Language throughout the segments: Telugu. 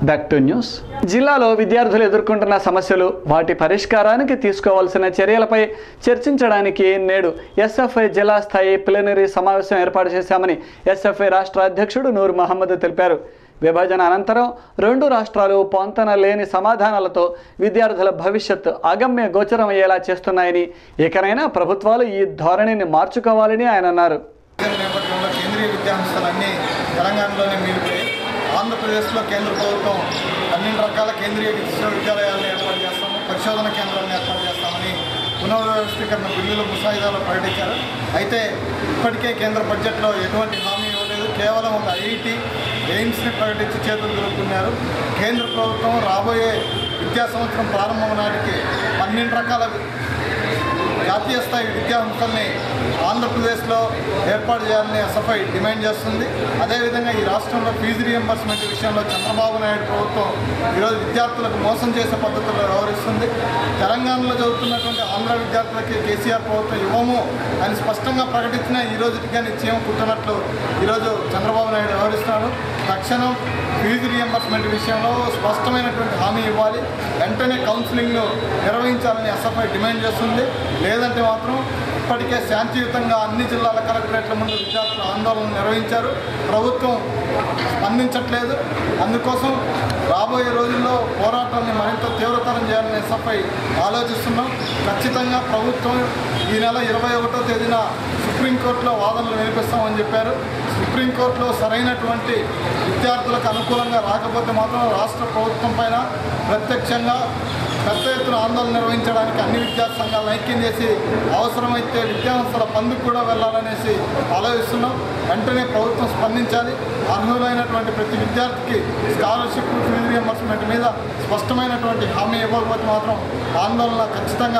బ్యాక్ టు న్యూస్ జిల్లాలో విద్యార్థులు ఎదుర్కొంటున్న సమస్యలు వాటి పరిష్కారానికి తీసుకోవాల్సిన చర్యలపై చర్చించడానికి నేడు ఎస్ఎఫ్ఐ జిల్లా స్థాయి ప్లీనరీ సమావేశం ఏర్పాటు చేశామని ఎస్ఎఫ్ఐ రాష్ట్ర అధ్యక్షుడు నూర్ మహమ్మద్ తెలిపారు విభజన అనంతరం రెండు రాష్ట్రాలు పొంతన లేని సమాధానాలతో విద్యార్థుల భవిష్యత్ అగమ్య గోచరం అయ్యేలా చేస్తున్నాయని ఇకనైనా ప్రభుత్వాలు ఈ ధోరణిని మార్చుకోవాలని ఆయన అన్నారు విద్యల నేపథ్యంలో కేంద్రీయ విద్యాసంస్థలన్నీ తెలంగాణలోనే మిగిలిపోయి ఆంధ్రప్రదేశ్లో కేంద్ర ప్రభుత్వం అన్ని రకాల కేంద్రీయ విశ్వవిద్యాలయాలను ఏర్పాటు చేస్తాము పరిశోధన కేంద్రాలను ఏర్పాటు చేస్తామని పునర్వ్యవస్థీకరణ బిల్లులు ముసాయిదాలో ప్రకటించారు అయితే ఇప్పటికే కేంద్ర బడ్జెట్లో ఎటువంటి హామీ ఇవ్వలేదు కేవలం ఒక ఐఐటి ఎయిమ్స్ని ప్రకటించి చేతులు దులుపుకున్నారు కేంద్ర ప్రభుత్వం రాబోయే విద్యా సంవత్సరం ప్రారంభం నాటికి పన్నెండు రకాల జాతీయ స్థాయి విద్యా సంస్థల్ని ఆంధ్రప్రదేశ్లో ఏర్పాటు చేయాలని ఎస్ఎఫ్ఐ డిమాండ్ చేస్తుంది అదేవిధంగా ఈ రాష్ట్రంలో ఫీజు రియంబర్స్మెంట్ విషయంలో చంద్రబాబు నాయుడు ప్రభుత్వం ఈరోజు విద్యార్థులకు మోసం చేసే పద్ధతుల్లో వ్యవహరిస్తుంది తెలంగాణలో చదువుతున్నటువంటి ఆంధ్ర విద్యార్థులకి కేసీఆర్ ప్రభుత్వం ఇవ్వము అని స్పష్టంగా ప్రకటించినా ఈ రోజుకి కానీ చీమ కుట్టినట్లు ఈరోజు చంద్రబాబు నాయుడు వ్యవహరిస్తున్నాడు తక్షణం ఫీజు రియంబర్స్మెంట్ విషయంలో స్పష్టమైనటువంటి హామీ ఇవ్వాలి వెంటనే కౌన్సిలింగ్ను నిర్వహించాలని ఎస్ఎఫ్ఐ డిమాండ్ చేస్తుంది లేదంటే మాత్రం ఇప్పటికే శాంతియుతంగా అన్ని జిల్లాల కలెక్టరేట్ల ముందు విద్యార్థులు ఆందోళన నిర్వహించారు ప్రభుత్వం స్పందించట్లేదు అందుకోసం రాబోయే రోజుల్లో పోరాటాన్ని మరింత తీవ్రతరం చేయాలని ఎస్ఎఫ్ఐ ఆలోచిస్తున్నాం ఖచ్చితంగా ప్రభుత్వం ఈ నెల ఇరవై ఒకటో తేదీన సుప్రీంకోర్టులో వాదనలు వినిపిస్తామని చెప్పారు సుప్రీంకోర్టులో సరైనటువంటి విద్యార్థులకు అనుకూలంగా రాకపోతే మాత్రం రాష్ట్ర ప్రభుత్వం పైన ప్రత్యక్షంగా పెద్ద ఎత్తున ఆందోళన నిర్వహించడానికి అన్ని విద్యార్థి సంఘాలను ఐక్యం చేసి అవసరమైతే విద్యాసంస్థల పందుకు కూడా వెళ్ళాలనేసి ఆలోచిస్తున్నాం వెంటనే ప్రభుత్వం స్పందించాలి అర్హులైనటువంటి ప్రతి విద్యార్థికి స్కాలర్షిప్ ఫీజు రియంబర్స్మెంట్ మీద స్పష్టమైనటువంటి హామీ ఇవ్వకపోతే మాత్రం ఆందోళన ఖచ్చితంగా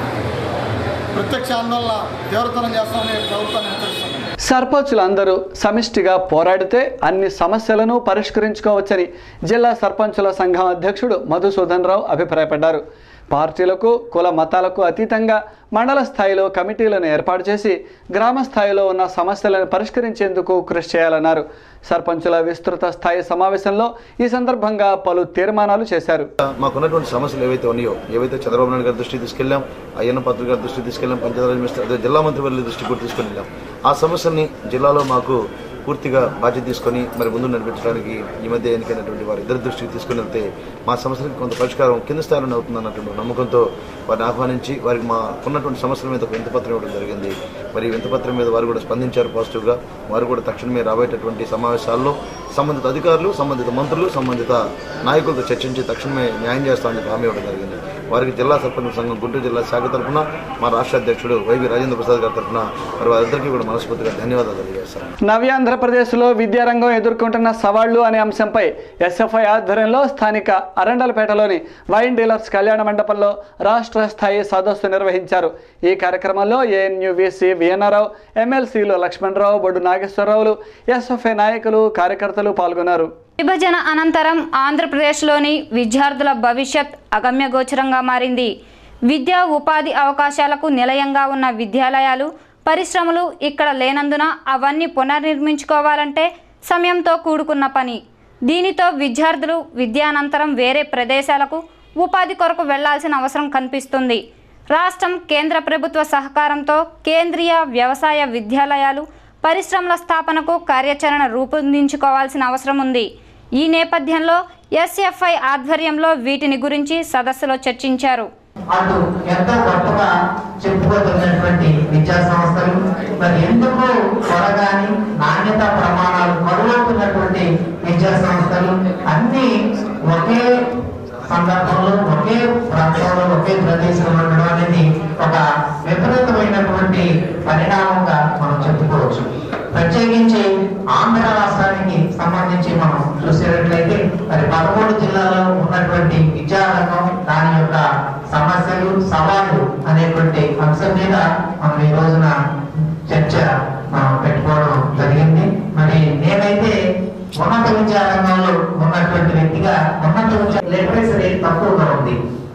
ప్రత్యక్ష ఆందోళన తీవ్రతరం చేస్తామని ప్రభుత్వాన్ని హెచ్చరిస్తున్నాం సర్పంచులందరూ సమిష్టిగా పోరాడితే అన్ని సమస్యలను పరిష్కరించుకోవచ్చని జిల్లా సర్పంచుల సంఘం అధ్యక్షుడు మధుసూదన్ రావు అభిప్రాయపడ్డారు పార్టీలకు కుల మతాలకు అతీతంగా మండల స్థాయిలో కమిటీలను ఏర్పాటు చేసి గ్రామ స్థాయిలో ఉన్న సమస్యలను పరిష్కరించేందుకు కృషి చేయాలన్నారు సర్పంచుల విస్తృత స్థాయి సమావేశంలో ఈ సందర్భంగా పలు తీర్మానాలు చేశారు మాకున్నటువంటి సమస్యలు ఏవైతే ఉన్నాయో ఏవైతే చంద్రబాబు నాయుడు గారి దృష్టికి తీసుకెళ్ళాం అయ్యన్న పాత్ర గారి దృష్టికి తీసుకెళ్ళాం పంచాయతీరాజ్ మినిస్టర్ అదే జిల్లా మంత్రి వారి దృష్టికి కూడా తీసుకొని వెళ్ళాం ఆ సమస్యల్ని జిల్లాలో మాకు పూర్తిగా బాధ్యత తీసుకొని మరి ముందు నడిపించడానికి ఈ మధ్య ఎన్నికైనటువంటి వారి ఇద్దరి దృష్టికి తీసుకుని వెళ్తే మా సమస్యలకు కొంత పరిష్కారం కింద స్థాయిలోనే అవుతుందన్నటువంటి నమ్మకంతో వారిని ఆహ్వానించి వారికి మా ఉన్నటువంటి సమస్యల మీద ఒక వింతపత్రం ఇవ్వడం జరిగింది మరి ఈ వింతపత్రం మీద వారు కూడా స్పందించారు పాజిటివ్గా వారు కూడా తక్షణమే రాబోయేటటువంటి సమావేశాల్లో సంబంధిత అధికారులు సంబంధిత మంత్రులు సంబంధిత నాయకులతో చర్చించి తక్షణమే న్యాయం చేస్తామని చెప్పి హామీ ఇవ్వడం జరిగింది వారికి జిల్లా సర్పంచ్ సంఘం గుంటూరు జిల్లా శాఖ తరఫున మా రాష్ట్ర అధ్యక్షుడు వైవి రాజేంద్ర ప్రసాద్ గారి తరఫున మరి వారిద్దరికీ కూడా మనస్ఫూర్తిగా ధన్యవాదాలు తెలియజేస్తాను నవ్యాంధ్రప్రదేశ్లో విద్యారంగం ఎదుర్కొంటున్న సవాళ్లు అనే అంశంపై ఎస్ఎఫ్ఐ ఆధ్వర్యంలో స్థానిక అరండలపేటలోని వైన్ డీలర్స్ కళ్యాణ మండపంలో రాష్ట్ర స్థాయి సదస్సు నిర్వహించారు ఈ కార్యక్రమంలో ఏఎన్యువిసి విఎన్ఆర్రావు ఎమ్మెల్సీలు లక్ష్మణరావు బొడ్డు నాగేశ్వరరావులు ఎస్ఎఫ్ఐ నాయకులు కార్యకర్తలు పాల్గొన్నారు విభజన అనంతరం ఆంధ్రప్రదేశ్లోని విద్యార్థుల భవిష్యత్ అగమ్యగోచరంగా మారింది విద్యా ఉపాధి అవకాశాలకు నిలయంగా ఉన్న విద్యాలయాలు పరిశ్రమలు ఇక్కడ లేనందున అవన్నీ పునర్నిర్మించుకోవాలంటే సమయంతో కూడుకున్న పని దీనితో విద్యార్థులు విద్యానంతరం వేరే ప్రదేశాలకు ఉపాధి కొరకు వెళ్లాల్సిన అవసరం కనిపిస్తుంది రాష్ట్రం కేంద్ర ప్రభుత్వ సహకారంతో కేంద్రీయ వ్యవసాయ విద్యాలయాలు పరిశ్రమల స్థాపనకు కార్యాచరణ రూపొందించుకోవాల్సిన అవసరం ఉంది ఈ నేపథ్యంలో ఎస్ఎఫ్ఐ ఆధ్వర్యంలో వీటిని గురించి సదస్సులో చర్చించారు అటు ఎంతో గొప్పగా చెప్పుకోదగినటువంటి విద్యా సంస్థలు మరి ఎందుకు త్వరగాని నాణ్యత ప్రమాణాలు కరువవుతున్నటువంటి విద్యా సంస్థలు అన్ని ఒకే సందర్భంలో ఒకే ప్రాంతంలో ఒకే ప్రదేశంలో ఉండడం అనేది ఒక విపరీతమైనటువంటి పరిణామంగా మనం చెప్పుకోవచ్చు ప్రత్యేకించి ఆంధ్ర రాష్ట్రానికి సంబంధించి మనం చూసేటట్లయితే మరి పదమూడు జిల్లాలో ఉన్నటువంటి విద్యారంగం దాని యొక్క సమస్యలు సవాళ్లు అనేటువంటి అంశం మీద మనం ఈ రోజున చర్చ మనం పెట్టుకోవడం జరిగింది మరి నేనైతే ఉన్నత విద్యారంగంలో ఉన్నటువంటి వ్యక్తిగా ఉన్నత విద్య లిటరసీ రేట్ తక్కువగా ఉంది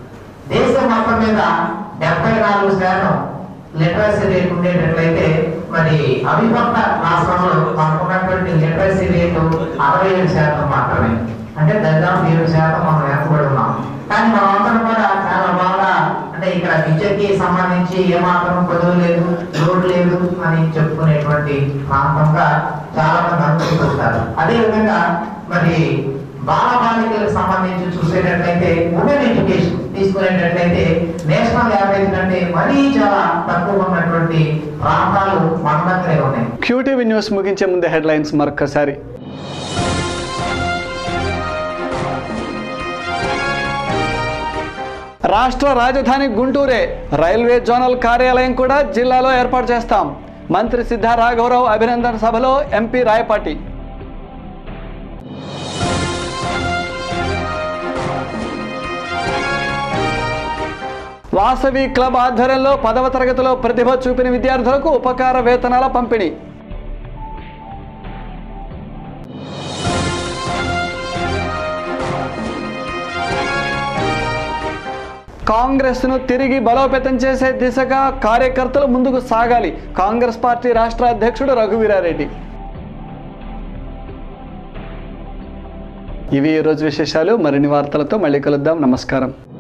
దేశం మొత్తం మీద డెబ్బై నాలుగు శాతం లిటరసీ రేట్ ఉండేటట్లయితే మరి అవిభక్త రాష్ట్రంలో మనకున్నటువంటి లిటరసీ రేటు అరవై ఏడు శాతం మాత్రమే అంటే దాదాపు ఏడు శాతం మనం వెనకబడి ఉన్నాం కానీ మనం అందరం కూడా చాలా బాగా అంటే ఇక్కడ విద్యకి సంబంధించి ఏమాత్రం కొదువు లేదు లోటు లేదు అని చెప్పుకునేటువంటి ప్రాంతంగా చాలా మంది అనుకుంటుంటారు అదే విధంగా మరి బాల బాలికలకు సంబంధించి చూసేటట్లయితే ఉమెన్ ఎడ్యుకేషన్ తీసుకునేటట్లయితే నేషనల్ యావరేజ్ కంటే మరీ చాలా తక్కువ ఉన్నటువంటి ప్రాంతాలు మన దగ్గరే ఉన్నాయి క్యూటీవీ న్యూస్ ముగించే ముందే హెడ్లైన్స్ మరొకసారి రాష్ట్ర రాజధాని గుంటూరే రైల్వే జోనల్ కార్యాలయం కూడా జిల్లాలో ఏర్పాటు చేస్తాం మంత్రి సిద్ధా రాఘవరావు అభినందన సభలో ఎంపీ రాయపాటి వాసవి క్లబ్ ఆధ్వర్యంలో పదవ తరగతిలో ప్రతిభ చూపిన విద్యార్థులకు ఉపకార వేతనాల పంపిణీ కాంగ్రెస్ను తిరిగి బలోపేతం చేసే దిశగా కార్యకర్తలు ముందుకు సాగాలి కాంగ్రెస్ పార్టీ రాష్ట్ర అధ్యక్షుడు రఘువీరారెడ్డి ఇవి ఈరోజు విశేషాలు మరిన్ని వార్తలతో మళ్ళీ కలుద్దాం నమస్కారం